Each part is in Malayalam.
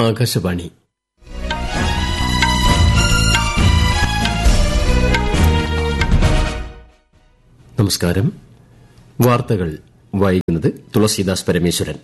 ആകാശവാണി നമസ്കാരം വാർത്തകൾ വായിക്കുന്നത് തുളസീദാസ് പരമേശ്വരൻ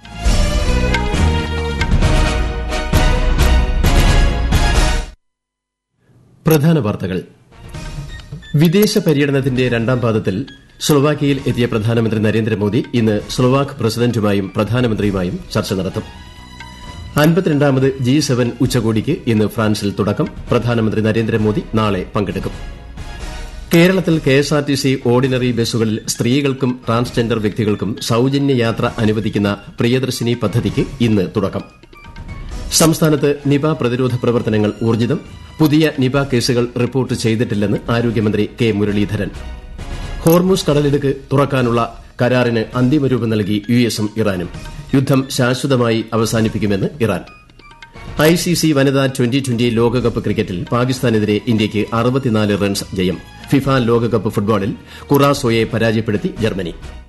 പ്രധാന വാർത്തകൾ വിദേശ പര്യടനത്തിന്റെ രണ്ടാം പാദത്തിൽ സ്ലൊവാക്കിയയിൽ എത്തിയ പ്രധാനമന്ത്രി നരേന്ദ്രമോദി ഇന്ന് സ്ലൊവാക്ക് പ്രസിഡന്റുമായും പ്രധാനമന്ത്രിയുമായും ചർച്ച നടത്തും അൻപത്തിരണ്ടാമത് ജി സെവൻ ഉച്ചകോടിക്ക് ഇന്ന് ഫ്രാൻസിൽ തുടക്കം പ്രധാനമന്ത്രി നരേന്ദ്രമോദി നാളെ പങ്കെടുക്കും കേരളത്തിൽ കെഎസ്ആർടിസി ഓർഡിനറി ബസ്സുകളിൽ സ്ത്രീകൾക്കും ട്രാൻസ്ജെൻഡർ വ്യക്തികൾക്കും സൌജന്യ യാത്ര അനുവദിക്കുന്ന പ്രിയദർശിനി പദ്ധതിക്ക് ഇന്ന് തുടക്കം സംസ്ഥാനത്ത് നിപ പ്രതിരോധ പ്രവർത്തനങ്ങൾ ഊർജ്ജിതം പുതിയ നിപ കേസുകൾ റിപ്പോർട്ട് ചെയ്തിട്ടില്ലെന്ന് ആരോഗ്യമന്ത്രി കെ മുരളീധരൻ ഹോർമൂസ് കടലിടുക്ക് തുറക്കാനുള്ള കരാറിന് അന്തിമരൂപം നൽകി യുഎസും ഇറാനും യുദ്ധം ശാശ്വതമായി അവസാനിപ്പിക്കുമെന്ന് ഇറാൻ ഐസിസി വനിതാ ട്വന്റി ട്വന്റി ലോകകപ്പ് ക്രിക്കറ്റിൽ പാകിസ്ഥാനെതിരെ ഇന്ത്യയ്ക്ക് അറുപത്തിനാല് റൺസ് ജയം ഫിഫ ലോകകപ്പ് ഫുട്ബോളിൽ കുറാസോയെ പരാജയപ്പെടുത്തി ജർമ്മനി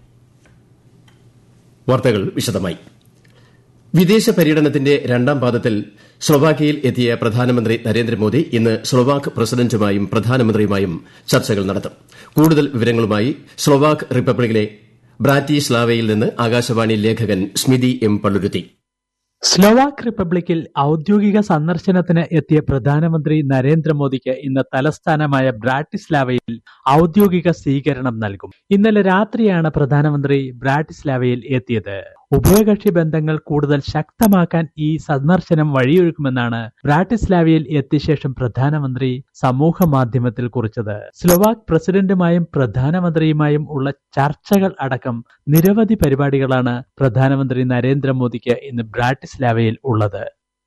വാർത്തകൾ വിശദമായി വിദേശ പര്യടനത്തിന്റെ രണ്ടാം പാദത്തിൽ സ്ലൊവാക്കിയയിൽ എത്തിയ പ്രധാനമന്ത്രി നരേന്ദ്രമോദി ഇന്ന് സ്ലൊവാക്ക് പ്രസിഡന്റുമായും പ്രധാനമന്ത്രിയുമായും ചർച്ചകൾ നടത്തും കൂടുതൽ വിവരങ്ങളുമായി സ്ലൊവാക്ക് റിപ്പബ്ലിക്കിലെ ബ്രാറ്റിസ്ലാവയിൽ നിന്ന് ആകാശവാണി ലേഖകൻ സ്മിതി എം പള്ളുരുത്തി സ്ലോവാക്ക് റിപ്പബ്ലിക്കിൽ ഔദ്യോഗിക സന്ദർശനത്തിന് എത്തിയ പ്രധാനമന്ത്രി നരേന്ദ്രമോദിക്ക് ഇന്ന് തലസ്ഥാനമായ ബ്രാറ്റിസ്ലാവയിൽ ഔദ്യോഗിക സ്വീകരണം നൽകും ഇന്നലെ രാത്രിയാണ് പ്രധാനമന്ത്രി ബ്രാറ്റിസ്ലാവയിൽ എത്തിയത് ഉഭയകക്ഷി ബന്ധങ്ങൾ കൂടുതൽ ശക്തമാക്കാൻ ഈ സന്ദർശനം വഴിയൊരുക്കുമെന്നാണ് ബ്രാറ്റിസ്ലാവയിൽ എത്തിയ ശേഷം പ്രധാനമന്ത്രി സമൂഹ മാധ്യമത്തിൽ കുറിച്ചത് സ്ലോവാക്ക് പ്രസിഡന്റുമായും പ്രധാനമന്ത്രിയുമായും ഉള്ള ചർച്ചകൾ അടക്കം നിരവധി പരിപാടികളാണ് പ്രധാനമന്ത്രി നരേന്ദ്രമോദിക്ക് ഇന്ന് ബ്രാറ്റിസ്ലാവയിൽ ഉള്ളത്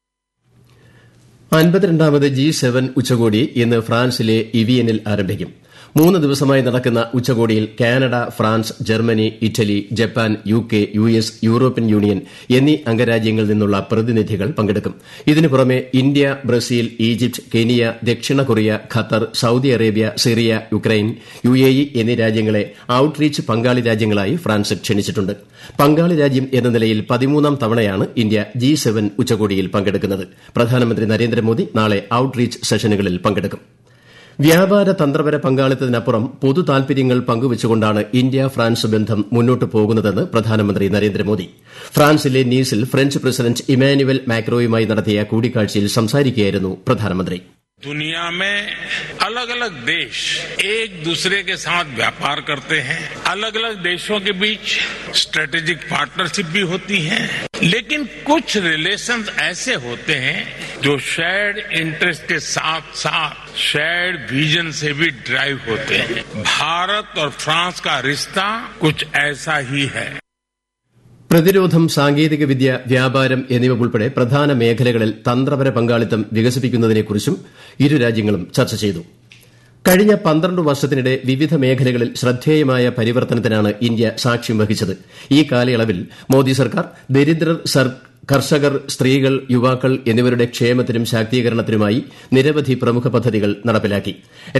അൻപത്തിരണ്ടാമത് ജി സെവൻ ഉച്ചകോടി ഇന്ന് ഫ്രാൻസിലെ ഇവിയനിൽ ആരംഭിക്കും മൂന്ന് ദിവസമായി നടക്കുന്ന ഉച്ചകോടിയിൽ Canada France Germany Italy Japan U K U S European Union എന്നീ അംഗരാജ്യങ്ങളിൽ നിന്നുള്ള പ്രതിനിധികൾ പങ്കെടുക്കും ഇതിനു പുറമെ ഇന്ത്യ ബ്രസീൽ ഈജിപ്ത് കെനിയ ദക്ഷിണ Korea Qatar Saudi Arabia Syria Ukraine U A E എന്നീ രാജ്യങ്ങളെ ഔട്ട്റീച്ച് പങ്കാളി രാജ്യങ്ങളായി ഫ്രാൻസ് ക്ഷണിച്ചിട്ടുണ്ട് പങ്കാളി രാജ്യം എന്ന നിലയിൽ പതിമൂന്നാം തവണയാണ് ഇന്ത്യ ജി സെവൻ ഉച്ചകോടിയിൽ പങ്കെടുക്കുന്നത് പ്രധാനമന്ത്രി നരേന്ദ്രമോദി നാളെ ഔട്ട്റീച്ച് സെഷനുകളിൽ പങ്കെടുക്കും വ്യാപാര തന്ത്രപര പങ്കാളിത്തത്തിനപ്പുറം പൊതു താൽപര്യങ്ങൾ പങ്കുവച്ചുകൊണ്ടാണ് ഇന്ത്യ ഫ്രാൻസ് ബന്ധം മുന്നോട്ട് പോകുന്നതെന്ന് പ്രധാനമന്ത്രി നരേന്ദ്രമോദി ഫ്രാൻസിലെ നീസിൽ ഫ്രഞ്ച് പ്രസിഡന്റ് ഇമാനുവൽ മാക്രോയുമായി നടത്തിയ കൂടിക്കാഴ്ചയിൽ സംസാരിക്കുകയായിരുന്നു പ്രധാനമന്ത്രി दुनिया में अलग अलग देश एक दूसरे के साथ व्यापार करते हैं अलग अलग देशों के बीच स्ट्रेटेजिक पार्टनरशिप भी होती है लेकिन कुछ रिलेशंस ऐसे होते हैं जो शेयर्ड इंटरेस्ट के साथ साथ शेयर्ड विजन से भी ड्राइव होते हैं भारत और फ्रांस का रिश्ता कुछ ऐसा ही है പ്രതിരോധം സാങ്കേതികവിദ്യ വ്യാപാരം എന്നിവ ഉൾപ്പെടെ പ്രധാന മേഖലകളിൽ തന്ത്രപര പങ്കാളിത്തം വികസിപ്പിക്കുന്നതിനെക്കുറിച്ചും ഇരു രാജ്യങ്ങളും ചർച്ച ചെയ്തു കഴിഞ്ഞ പന്ത്രണ്ട് വർഷത്തിനിടെ വിവിധ മേഖലകളിൽ ശ്രദ്ധേയമായ പരിവർത്തനത്തിനാണ് ഇന്ത്യ സാക്ഷ്യം വഹിച്ചത് ഈ കാലയളവിൽ മോദി സർക്കാർ ദരിദ്രർ കർഷകർ സ്ത്രീകൾ യുവാക്കൾ എന്നിവരുടെ ക്ഷേമത്തിനും ശാക്തീകരണത്തിനുമായി നിരവധി പ്രമുഖ പദ്ധതികൾ നടപ്പിലാക്കി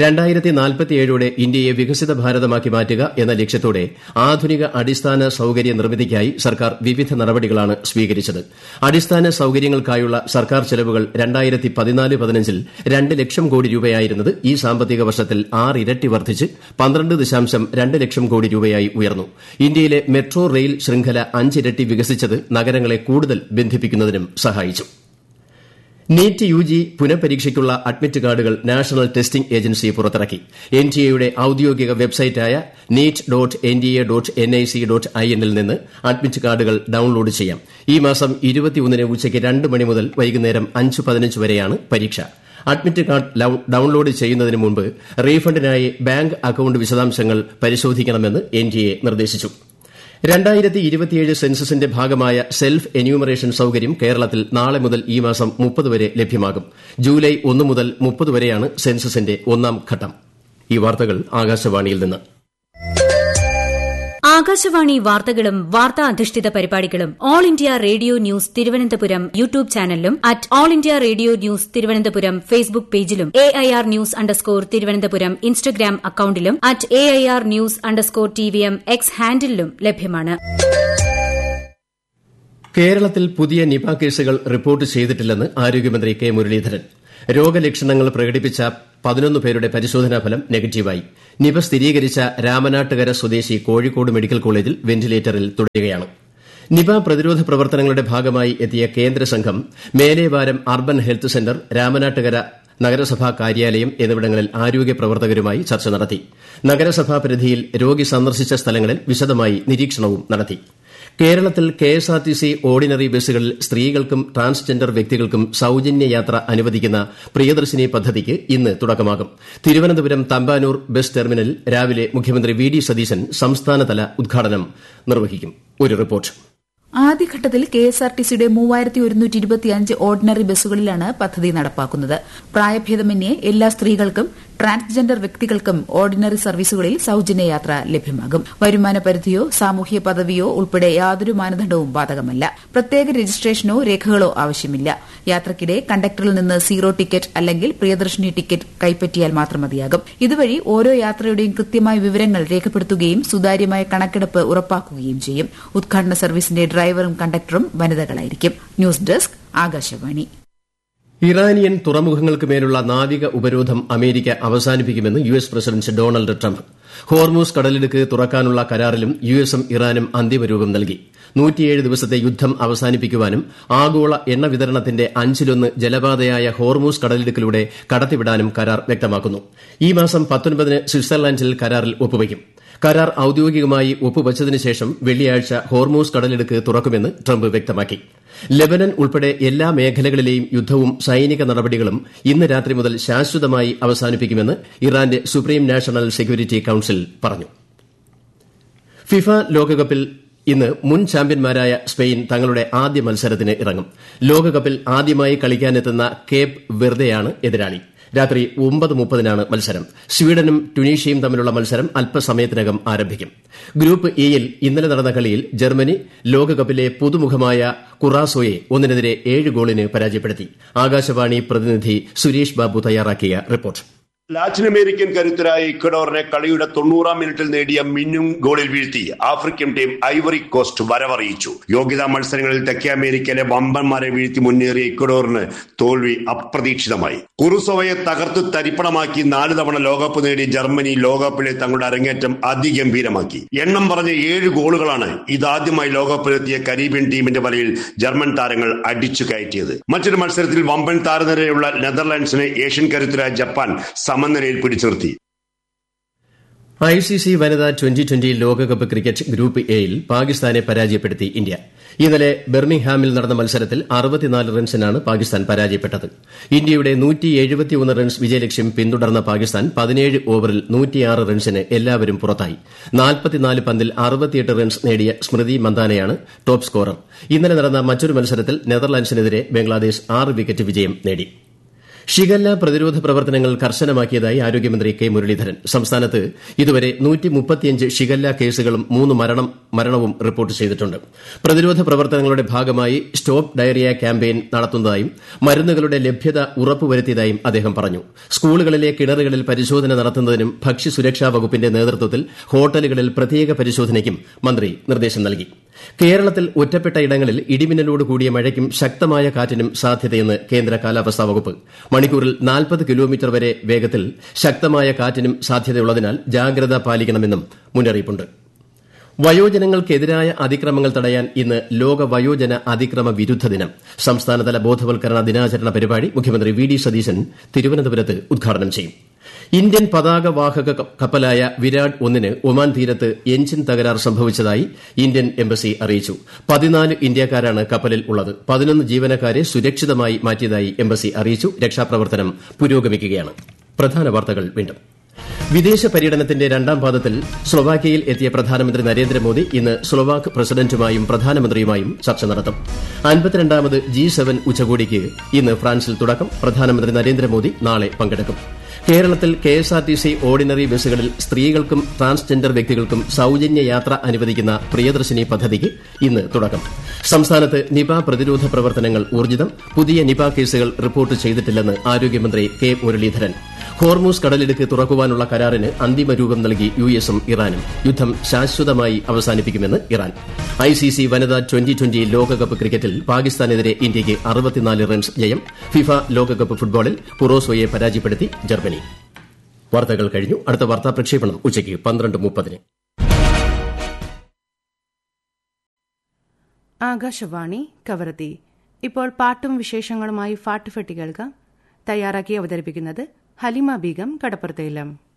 ോടെ ഇന്ത്യയെ വികസിത ഭാരതമാക്കി മാറ്റുക എന്ന ലക്ഷ്യത്തോടെ ആധുനിക അടിസ്ഥാന സൌകര്യ നിർമ്മിതിക്കായി സർക്കാർ വിവിധ നടപടികളാണ് സ്വീകരിച്ചത് അടിസ്ഥാന സൌകര്യങ്ങൾക്കായുള്ള സർക്കാർ ചെലവുകൾ ൽ രണ്ട് ലക്ഷം കോടി രൂപയായിരുന്നത് ഈ സാമ്പത്തിക വർഷത്തിൽ ആറിരട്ടി വർദ്ധിച്ച് പന്ത്രണ്ട് ദശാംശം രണ്ട് ലക്ഷം കോടി രൂപയായി ഉയർന്നു ഇന്ത്യയിലെ മെട്രോ റെയിൽ ശൃംഖല അഞ്ചിരട്ടി വികസിച്ചത് നഗരങ്ങളെ കൂടുതൽ ബന്ധിപ്പിക്കുന്നതിനും സഹായിച്ചു നീറ്റ് യു ജി പുനഃപരീക്ഷയ്ക്കുള്ള അഡ്മിറ്റ് കാർഡുകൾ നാഷണൽ ടെസ്റ്റിംഗ് ഏജൻസി പുറത്തിറക്കി എൻ ടി എയുടെ ഔദ്യോഗിക വെബ്സൈറ്റായ NEET dot N D A dot N I C dot I എന്നിൽ നിന്ന് അഡ്മിറ്റ് കാർഡുകൾ ഡൌൺലോഡ് ചെയ്യാം ഈ മാസം ഇരുപത്തിയൊന്നിന് ഉച്ചയ്ക്ക് രണ്ട് മണി മുതൽ വൈകുന്നേരം അഞ്ച് പതിനഞ്ച് വരെയാണ് പരീക്ഷ അഡ്മിറ്റ് കാർഡ് ഡൌൺലോഡ് ചെയ്യുന്നതിന് മുമ്പ് റീഫണ്ടിനായി ബാങ്ക് അക്കൌണ്ട് വിശദാംശങ്ങൾ പരിശോധിക്കണമെന്ന് എൻ ടി എ നിർദ്ദേശിച്ചു രണ്ടായിരത്തി ഇരുപത്തിയേഴ് സെൻസസിന്റെ ഭാഗമായ സെൽഫ് എന്യൂമറേഷൻ സൌകര്യം കേരളത്തിൽ നാളെ മുതൽ ഈ മാസം മുപ്പത് വരെ ലഭ്യമാകും ജൂലൈ ഒന്ന് മുതൽ മുപ്പത് വരെയാണ് സെൻസസിന്റെ ഒന്നാം ഘട്ടം ഈ വാർത്തകൾ ആകാശവാണിയിൽ നിന്ന് ആകാശവാണി വാർത്തകളും വാർത്താ അധിഷ്ഠിത പരിപാടികളും All India Radio News Thiruvananthapuram YouTube ചാനലിലും at All India Radio News Thiruvananthapuram Facebook പേജിലും A I R News underscore Thiruvananthapuram Instagram അക്കൌണ്ടിലും at A I R News underscore T V M X ഹാൻഡിലും ലഭ്യമാണ് കേരളത്തിൽ പുതിയ നിപ കേസുകൾ റിപ്പോർട്ട് ചെയ്തിട്ടില്ലെന്ന് ആരോഗ്യമന്ത്രി കെ മുരളീധരൻ രോഗലക്ഷണങ്ങൾ പ്രകടിപ്പിച്ച പതിനൊന്ന് പേരുടെ പരിശോധനാ ഫലം നെഗറ്റീവായി നിപ സ്ഥിരീകരിച്ച രാമനാട്ടുകര സ്വദേശി കോഴിക്കോട് മെഡിക്കൽ കോളേജിൽ വെന്റിലേറ്ററിൽ തുടരുകയാണ് നിപ പ്രതിരോധ പ്രവർത്തനങ്ങളുടെ ഭാഗമായി എത്തിയ കേന്ദ്ര സംഘം Melevaram urban health centre Ramanattukara നഗരസഭാ കാര്യാലയം എന്നിവിടങ്ങളിൽ ആരോഗ്യ പ്രവർത്തകരുമായി ചർച്ച നടത്തി നഗരസഭാ പരിധിയിൽ രോഗി സന്ദർശിച്ച സ്ഥലങ്ങളിൽ വിശദമായി നിരീക്ഷണവും നടത്തി കേരളത്തിൽ കെഎസ്ആർടിസി ഓർഡിനറി ബസ്സുകളിൽ സ്ത്രീകൾക്കും ട്രാൻസ്ജെൻഡർ വ്യക്തികൾക്കും സൌജന്യ യാത്ര അനുവദിക്കുന്ന പ്രിയദർശിനി പദ്ധതിക്ക് ഇന്ന് തുടക്കമാകും തിരുവനന്തപുരം തമ്പാനൂർ ബസ് ടെർമിനലിൽ രാവിലെ മുഖ്യമന്ത്രി വി ഡി സതീശൻ സംസ്ഥാനതല ഉദ്ഘാടനം നിർവഹിക്കും ഒരു റിപ്പോർട്ട് ആദ്യഘട്ടത്തിൽ കെ എസ് ആർ ടി സിയുടെ മൂവായിരത്തി ഒരുന്നൂറ്റി ഇരുപത്തിയഞ്ച് ഓർഡിനറി ബസ്സുകളിലാണ് പദ്ധതി നടപ്പാക്കുന്നത് പ്രായഭേദമന്യേ എല്ലാ സ്ത്രീകൾക്കും ട്രാൻസ്ജെൻഡർ വ്യക്തികൾക്കും ഓർഡിനറി സർവീസുകളിൽ സൌജന്യ യാത്ര ലഭ്യമാകും വരുമാന പരിധിയോ സാമൂഹ്യ പദവിയോ ഉൾപ്പെടെ യാതൊരു മാനദണ്ഡവും ബാധകമല്ല പ്രത്യേക രജിസ്ട്രേഷനോ രേഖകളോ ആവശ്യമില്ല യാത്രക്കിടെ കണ്ടക്ടറിൽ നിന്ന് സീറോ ടിക്കറ്റ് അല്ലെങ്കിൽ പ്രിയദർശിനി ടിക്കറ്റ് കൈപ്പറ്റിയാൽ മാത്രം മതിയാകും ഇതുവഴി ഓരോ യാത്രയുടെയും കൃത്യമായ വിവരങ്ങൾ രേഖപ്പെടുത്തുകയും സുതാര്യമായ കണക്കെടുപ്പ് ഉറപ്പാക്കുകയും ചെയ്യും ഉദ്ഘാടന സർവീസിന്റെ ഡ്രൈവറും കണ്ടക്ടറും വനിതകളായിരിക്കും ന്യൂസ് ഡെസ്ക് ആകാശവാണി ഇറാനിയൻ തുറമുഖങ്ങൾക്ക് മേലുള്ള നാവിക ഉപരോധം അമേരിക്ക അവസാനിപ്പിക്കുമെന്ന് U S president Donald Trump Hormuz കടലിടുക്ക് തുറക്കാനുള്ള കരാറിലും യു എസും ഇറാനും അന്തിമരൂപം നൽകി നൂറ്റിയേഴ് ദിവസത്തെ യുദ്ധം അവസാനിപ്പിക്കുവാനും ആഗോള എണ്ണ വിതരണത്തിന്റെ അഞ്ചിലൊന്ന് ജലപാതയായ ഹോർമൂസ് കടലിടുക്കിലൂടെ കടത്തിവിടാനും കരാർ വ്യക്തമാക്കുന്നു ഈ മാസം പത്തൊൻപതിന് സ്വിറ്റ്സർലാൻഡിൽ കരാറിൽ ഒപ്പുവയ്ക്കും കരാർ ഔദ്യോഗികമായി ഒപ്പുവച്ചതിന് ശേഷം വെള്ളിയാഴ്ച ഹോർമൂസ് കടലിടുക്ക് തുറക്കുമെന്ന് ട്രംപ് വ്യക്തമാക്കി ലെബനൻ ഉൾപ്പെടെ എല്ലാ മേഖലകളിലെയും യുദ്ധവും സൈനിക നടപടികളും ഇന്ന് രാത്രി മുതൽ ശാശ്വതമായി അവസാനിപ്പിക്കുമെന്ന് ഇറാന്റെ സുപ്രീം നാഷണൽ സെക്യൂരിറ്റി കൌൺസിൽ പറഞ്ഞു ഫിഫ ലോകകപ്പിൽ ഇന്ന് മുൻ ചാമ്പ്യന്മാരായ സ്പെയിൻ തങ്ങളുടെ ആദ്യ മത്സരത്തിന് ഇറങ്ങും ലോകകപ്പിൽ ആദ്യമായി കളിക്കാനെത്തുന്ന കേപ്പ് വെർദെയാണ് എതിരാളി രാത്രി ഒമ്പത് മുപ്പതിനാണ് മത്സരം സ്വീഡനും ടുണീഷ്യയും തമ്മിലുള്ള മത്സരം അല്പസമയത്തിനകം ആരംഭിക്കും ഗ്രൂപ്പ് ഇയിൽ ഇന്നലെ നടന്ന കളിയിൽ ജർമ്മനി ലോകകപ്പിലെ പുതുമുഖമായ കുറാസോയെ ഒന്നിനെതിരെ ഏഴ് ഗോളിന് പരാജയപ്പെടുത്തി ആകാശവാണി പ്രതിനിധി സുരേഷ് ബാബു തയ്യാറാക്കിയ റിപ്പോർട്ട് ലാറ്റിൻ അമേരിക്കൻ കരുത്തരായ ഇക്വഡോറിനെ കളിയുടെ തൊണ്ണൂറാം മിനിറ്റിൽ നേടിയ മിന്നും ഗോളിൽ വീഴ്ത്തി ആഫ്രിക്കൻ ടീം ഐവറി കോസ്റ്റ് വരവറിയിച്ചു യോഗ്യതാ മത്സരങ്ങളിൽ തെക്കേ അമേരിക്കയിലെ വമ്പന്മാരെ വീഴ്ത്തി മുന്നേറിയ ഇക്വഡോറിന് തോൽവി അപ്രതീക്ഷിതമായി കുറുസോവയെ തകർത്ത് തരിപ്പണമാക്കി നാല് തവണ ലോകകപ്പ് നേടിയ ജർമ്മനി ലോകകപ്പിലെ തങ്ങളുടെ അരങ്ങേറ്റം അതിഗംഭീരമാക്കി എണ്ണം പറഞ്ഞ ഏഴ് ഗോളുകളാണ് ഇതാദ്യമായി ലോകകപ്പിലെത്തിയ കരീബിയൻ ടീമിന്റെ വലയിൽ ജർമ്മൻ താരങ്ങൾ അടിച്ചു കയറ്റിയത് മറ്റൊരു മത്സരത്തിൽ വമ്പൻ താരനിരയുള്ള നെതർലാൻഡ്സിനെ ഏഷ്യൻ കരുത്തരായ ജപ്പാൻ സമനിലയിൽ പിടിച്ചു നിർത്തി ഐ സി സി വനിതാ ട്വന്റി ട്വന്റി ലോകകപ്പ് ക്രിക്കറ്റ് ഗ്രൂപ്പ് എയിൽ പാകിസ്ഥാനെ പരാജയപ്പെടുത്തി ഇന്ത്യ ഇന്നലെ ബെർമിംഗ്ഹാമിൽ നടന്ന മത്സരത്തിൽ അറുപത്തിനാല് റൺസിനാണ് പാകിസ്ഥാൻ പരാജയപ്പെട്ടത് ഇന്ത്യയുടെ റൺസ് വിജയലക്ഷ്യം പിന്തുടർന്ന പാകിസ്ഥാൻ പതിനേഴ് ഓവറിൽ നൂറ്റിയാറ് റൺസിന് എല്ലാവരും പുറത്തായി നാൽപ്പത്തിനാല് പന്തിൽ അറുപത്തിയെട്ട് റൺസ് നേടിയ സ്മൃതി മന്ദാനയാണ് ടോപ്പ് സ്കോറർ ഇന്നലെ നടന്ന മറ്റൊരു മത്സരത്തിൽ നെതർലാൻഡ്സിനെതിരെ ബംഗ്ലാദേശ് ആറ് വിക്കറ്റ് വിജയം നേടി ഷിഗല്ല പ്രതിരോധ പ്രവർത്തനങ്ങൾ കർശനമാക്കിയതായി ആരോഗ്യമന്ത്രി കെ മുരളീധരൻ സംസ്ഥാനത്ത് ഇതുവരെ ഷിഗല്ല കേസുകളും മൂന്ന് മരണവും റിപ്പോർട്ട് ചെയ്തിട്ടുണ്ട് പ്രതിരോധ പ്രവർത്തനങ്ങളുടെ ഭാഗമായി സ്റ്റോപ്പ് ഡയറിയ ക്യാമ്പയിൻ നടത്തുന്നതായും മരുന്നുകളുടെ ലഭ്യത ഉറപ്പുവരുത്തിയതായും അദ്ദേഹം പറഞ്ഞു സ്കൂളുകളിലെ കിണറുകളിൽ പരിശോധന നടത്തുന്നതിനും ഭക്ഷ്യസുരക്ഷാ വകുപ്പിന്റെ നേതൃത്വത്തിൽ ഹോട്ടലുകളിൽ പ്രത്യേക പരിശോധനയ്ക്കും മന്ത്രി നിർദ്ദേശം നൽകി കേരളത്തിൽ ഒറ്റപ്പെട്ട ഇടങ്ങളിൽ ഇടിമിന്നലോട് കൂടിയ മഴയ്ക്കും ശക്തമായ കാറ്റിനും സാധ്യതയെന്ന് കേന്ദ്ര കാലാവസ്ഥാ വകുപ്പ് മണിക്കൂറിൽ നാൽപ്പത് കിലോമീറ്റർ വരെ വേഗത്തിൽ ശക്തമായ കാറ്റിനും സാധ്യതയുള്ളതിനാൽ ജാഗ്രത പാലിക്കണമെന്നും മുന്നറിയിപ്പുണ്ട് വയോജനങ്ങൾക്കെതിരായ അതിക്രമങ്ങൾ തടയാൻ ഇന്ന് ലോക വയോജന അതിക്രമ വിരുദ്ധ ദിനം സംസ്ഥാനതല ബോധവൽക്കരണ ദിനാചരണ പരിപാടി മുഖ്യമന്ത്രി വി ഡി സതീശൻ തിരുവനന്തപുരത്ത് ഉദ്ഘാടനം ചെയ്യും ഇന്ത്യൻ പതാകവാഹക കപ്പലായ വിരാട് ഒന്നിന് ഒമാൻ തീരത്ത് എഞ്ചിൻ തകരാർ സംഭവിച്ചതായി ഇന്ത്യൻ എംബസി അറിയിച്ചു പതിനാല് ഇന്ത്യക്കാരാണ് കപ്പലിൽ ഉള്ളത് പതിനൊന്ന് ജീവനക്കാരെ സുരക്ഷിതമായി മാറ്റിയതായി എംബസി അറിയിച്ചു രക്ഷാപ്രവർത്തനം പുരോഗമിക്കുകയാണ് പ്രധാന വാർത്തകൾ വീണ്ടും വിദേശ പര്യടനത്തിന്റെ രണ്ടാം പാദത്തിൽ സ്ലൊവാക്യയിൽ എത്തിയ പ്രധാനമന്ത്രി നരേന്ദ്രമോദി ഇന്ന് സ്ലൊവാക്ക് പ്രസിഡന്റുമായും പ്രധാനമന്ത്രിയുമായും ചർച്ച നടത്തും അൻപത്തിരണ്ടാമത് ജി സെവൻ ഉച്ചകോടിക്ക് ഇന്ന് ഫ്രാൻസിൽ തുടക്കം പ്രധാനമന്ത്രി നരേന്ദ്രമോദി നാളെ പങ്കെടുക്കും കേരളത്തിൽ കെഎസ്ആർടിസി ഓർഡിനറി ബസ്സുകളിൽ സ്ത്രീകൾക്കും ട്രാൻസ്ജെൻഡർ വ്യക്തികൾക്കും സൌജന്യ യാത്ര അനുവദിക്കുന്ന പ്രിയദർശിനി പദ്ധതിക്ക് ഇന്ന് തുടക്കം സംസ്ഥാനത്ത് നിപ പ്രതിരോധ പ്രവർത്തനങ്ങൾ ഊർജിതം പുതിയ നിപ കേസുകൾ റിപ്പോർട്ട് ചെയ്തിട്ടില്ലെന്ന് ആരോഗ്യമന്ത്രി കെ മുരളീധരൻ ഹോർമൂസ് കടലിടുക്ക് തുറക്കുവാനുള്ള കരാറിന് അന്തിമ രൂപം നൽകി യു എസും ഇറാനും യുദ്ധം ശാശ്വതമായി അവസാനിപ്പിക്കുമെന്ന് ഇറാൻ ഐ സി സി വനിതാ ട്വന്റി ട്വന്റി ലോകകപ്പ് ക്രിക്കറ്റിൽ പാകിസ്ഥാനെതിരെ ഇന്ത്യയ്ക്ക് അറുപത്തിനാല് റൺസ് ജയം ഫിഫ ലോകകപ്പ് ഫുട്ബോളിൽ കുറോസോയെ പരാജയപ്പെടുത്തി ജർമ്മനി വാർത്തകൾ കഴിഞ്ഞു അടുത്ത വാർത്താ പ്രക്ഷേപണം ഉച്ചയ്ക്ക് പന്ത്രണ്ട് മുപ്പതിന് ആകാശവാണി കവറത്തി ഇപ്പോൾ പാട്ടും വിശേഷങ്ങളുമായി ഫാട്ടുഫെട്ടി കേൾക്കാം തയ്യാറാക്കി അവതരിപ്പിക്കുന്നത് ഹലിമ ബീഗം കടപ്പുറത്തേലം